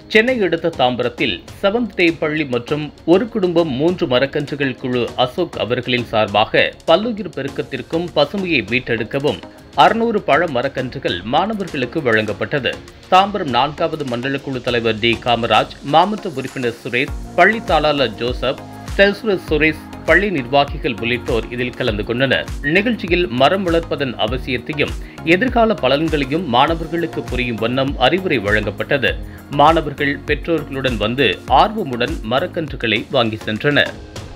சென்னை அடுத்த தாம்பரத்தில் seventh day பள்ளி மற்றும் ஒரு குடும்பம் மூன்று மரக்கன்றுகள் குழு அசோக் அவர்களின் சார்பாக பல்லுயிர் பெருக்கத்திற்கும் பசுமையை மீட்டெடுக்கவும் அறுநூறு பழ மரக்கன்றுகள் மாணவர்களுக்கு வழங்கப்பட்டது தாம்பரம் நான்காவது மண்டல குழு தலைவர் டி காமராஜ் மாமன்ற உறுப்பினர் சுரேஷ் பள்ளி தாளாளர் ஜோசப் செல்சுரஸ் சுரேஷ் பள்ளி நிர்வாகிகள் உள்ளிட்டோர் இதில் கலந்து கொண்டனர் நிகழ்ச்சியில் மரம் வளர்ப்பதன் அவசியத்தையும் எதிர்கால பலன்களையும் மாணவர்களுக்கு புரியும் வண்ணம் அறிவுரை வழங்கப்பட்டது மாணவர்கள் பெற்றோர்களுடன் வந்து ஆர்வமுடன் மரக்கன்றுகளை வாங்கி சென்றனர்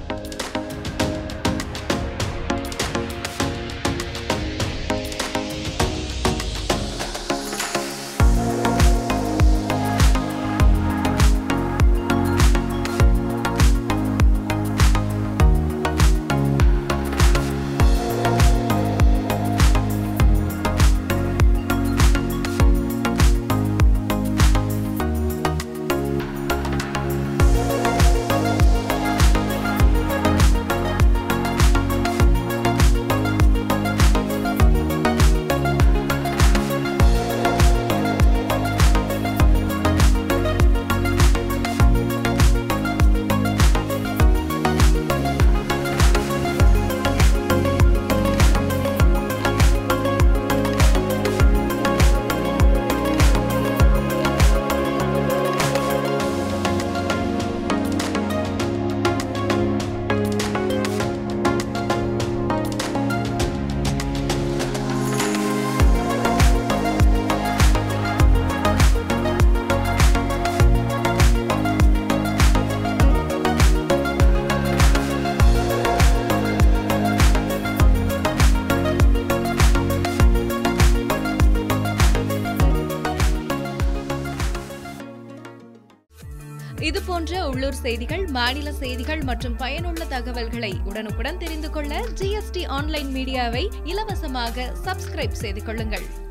இது போன்ற உள்ளூர் செய்திகள் மாநில செய்திகள் மற்றும் பயனுள்ள தகவல்களை உடனுக்குடன் தெரிந்து கொள்ள ஜிஎஸ்டி ஆன்லைன் மீடியாவை இலவசமாக சப்ஸ்கிரைப் செய்து கொள்ளுங்கள்